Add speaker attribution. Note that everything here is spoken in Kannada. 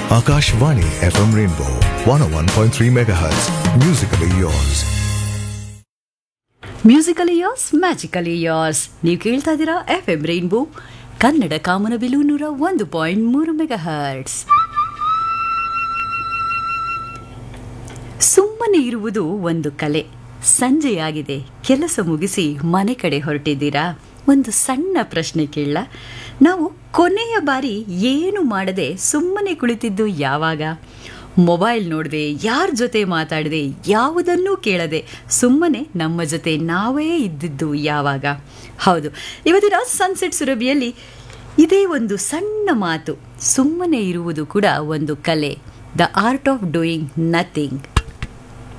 Speaker 1: Akashvani FM Rainbow 101.3 MHz. Musically yours.
Speaker 2: Musically yours magically yours ನೀವು ಕೇಳ್ತಾ ಇದ್ದೀರಾ ಎಫ್ ಎಂ ರೈನ್ಬೋ ಕನ್ನಡ ಕಾಮನಬಿಲು ನೂರ ಒಂದು ಪಾಯಿಂಟ್ ಮೂರು ಮೆಗಾ ಹರ್ಟ್ಸ್ ಸುಮ್ಮನೆ ಇರುವುದು ಒಂದು ಕಲೆ ಸಂಜೆಯಾಗಿದೆ ಕೆಲಸ ಮುಗಿಸಿ ಮನೆ ಕಡೆ ಹೊರಟಿದ್ದೀರಾ ಒಂದು ಸಣ್ಣ ಪ್ರಶ್ನೆ ಕೇಳ ನಾವು ಕೊನೆಯ ಬಾರಿ ಏನು ಮಾಡದೆ ಸುಮ್ಮನೆ ಕುಳಿತಿದ್ದು ಯಾವಾಗ ಮೊಬೈಲ್ ನೋಡದೆ ಯಾರ ಜೊತೆ ಮಾತಾಡದೆ ಯಾವುದನ್ನೂ ಕೇಳದೆ ಸುಮ್ಮನೆ ನಮ್ಮ ಜೊತೆ ನಾವೇ ಇದ್ದಿದ್ದು ಯಾವಾಗ ಹೌದು ಇವತ್ತಿನ ಸನ್ಸೆಟ್ ಸುರಭಿಯಲ್ಲಿ ಇದೇ ಒಂದು ಸಣ್ಣ ಮಾತು ಸುಮ್ಮನೆ ಇರುವುದು ಕೂಡ ಒಂದು ಕಲೆ the art of doing nothing